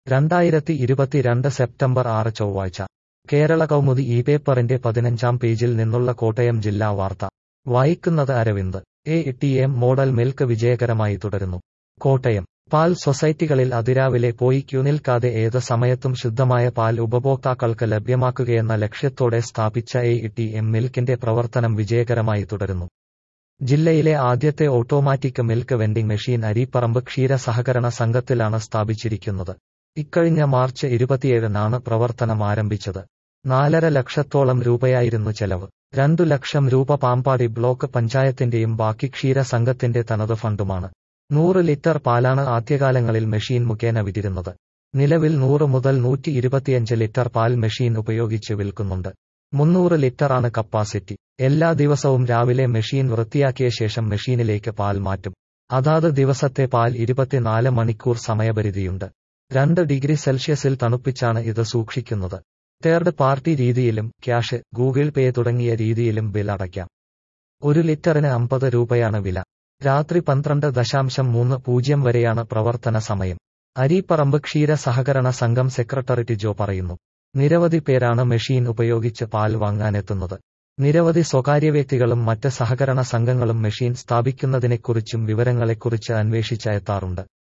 രണ്ടായിരത്തി ഇരുപത്തിരണ്ട് സെപ്റ്റംബർ ആറ് ചൊവ്വാഴ്ച കേരള കൗമുദി ഈ പേപ്പറിന്റെ പതിനഞ്ചാം പേജിൽ നിന്നുള്ള കോട്ടയം ജില്ലാ വാർത്ത വായിക്കുന്നത് Aravind A T M model milk വിജയകരമായി തുടരുന്നു കോട്ടയം പാൽ സൊസൈറ്റികളിൽ അതിരാവിലെ പോയി ക്യൂ നിൽക്കാതെ ഏത് സമയത്തും ശുദ്ധമായ പാൽ ഉപഭോക്താക്കൾക്ക് ലഭ്യമാക്കുകയെന്ന ലക്ഷ്യത്തോടെ സ്ഥാപിച്ച എ ടി എം മിൽക്കിന്റെ പ്രവർത്തനം വിജയകരമായി തുടരുന്നു ജില്ലയിലെ ആദ്യത്തെ automatic milk vending machine Aripparambu ക്ഷീര സഹകരണ സംഘത്തിലാണ് സ്ഥാപിച്ചിരിക്കുന്നത് ഇക്കഴിഞ്ഞ മാർച്ച് ഇരുപത്തിയേഴിനാണ് പ്രവർത്തനം ആരംഭിച്ചത് നാലര ലക്ഷത്തോളം രൂപയായിരുന്നു ചെലവ് രണ്ടു ലക്ഷം രൂപ പാമ്പാടി ബ്ലോക്ക് പഞ്ചായത്തിന്റെയും ബാക്കി ക്ഷീര സംഘത്തിന്റെ തനത് ഫണ്ടുമാണ് നൂറ് ലിറ്റർ പാലാണ് ആദ്യകാലങ്ങളിൽ മെഷീൻ മുഖേന വിതിരുന്നത് നിലവിൽ നൂറ് മുതൽ നൂറ്റി ഇരുപത്തിയഞ്ച് ലിറ്റർ പാൽ മെഷീൻ ഉപയോഗിച്ച് വിൽക്കുന്നുണ്ട് മുന്നൂറ് ലിറ്ററാണ് കപ്പാസിറ്റി എല്ലാ ദിവസവും രാവിലെ മെഷീൻ വൃത്തിയാക്കിയ ശേഷം മെഷീനിലേക്ക് പാൽ മാറ്റും അതാത് ദിവസത്തെ പാൽ ഇരുപത്തിനാല് മണിക്കൂർ സമയപരിധിയുണ്ട് രണ്ട് ഡിഗ്രി സെൽഷ്യസിൽ തണുപ്പിച്ചാണ് ഇത് സൂക്ഷിക്കുന്നത് തേർഡ് പാർട്ടി രീതിയിലും ക്യാഷ് ഗൂഗിൾ പേ തുടങ്ങിയ രീതിയിലും ബിൽ അടയ്ക്കാം ഒരു ലിറ്ററിന് അമ്പത് രൂപയാണ് വില രാത്രി പന്ത്രണ്ട് ദശാംശം മൂന്ന് പൂജ്യം വരെയാണ് പ്രവർത്തന സമയം അരീപ്പറമ്പ് ക്ഷീര സഹകരണ സംഘം സെക്രട്ടറി ടിജോ പറയുന്നു നിരവധി പേരാണ് മെഷീൻ ഉപയോഗിച്ച് പാൽ വാങ്ങാനെത്തുന്നത് നിരവധി സ്വകാര്യ വ്യക്തികളും മറ്റ് സഹകരണ സംഘങ്ങളും മെഷീൻ സ്ഥാപിക്കുന്നതിനെക്കുറിച്ചും വിവരങ്ങളെക്കുറിച്ച് അന്വേഷിച്ച് എത്താറുണ്ട്